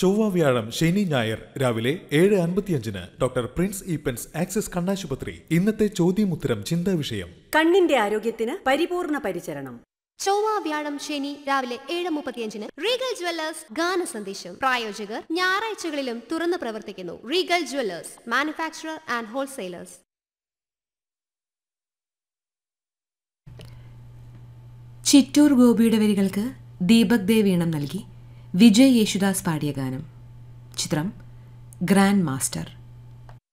ചൊവ്വ വ്യാഴം ശനി ഞായർ രാവിലെ ഏഴ് അൻപത്തിയഞ്ചിന് ഡോക്ടർ പ്രിൻസ് ഈപ്പൻസ് ആക്സിസ് കണ്ണാശുപത്രി ഇന്നത്തെ ചോദ്യമുത്തരം ചിന്താ വിഷയം കണ്ണിന്റെ ആരോഗ്യത്തിന് പരിപൂർണ പരിചരണം ചൊവ്വ വ്യാഴം ശനി രാവിലെ ഏഴ് മുപ്പത്തിയഞ്ചിന് റീഗൽ ജ്വല്ലേഴ്സ് ഗാന സന്ദേശം പ്രായോജകർ ഞായറാഴ്ചകളിലും തുറന്നു പ്രവർത്തിക്കുന്നു Regal jewellers manufacturer and wholesalers Chittur ഗോപിയുടെ വരികൾക്ക് ദീപക് ദേവ് ഈണം നൽകി വിജയ് യേശുദാസ് പാടിയ ഗാനം ചിത്രം ഗ്രാൻഡ് മാസ്റ്റർ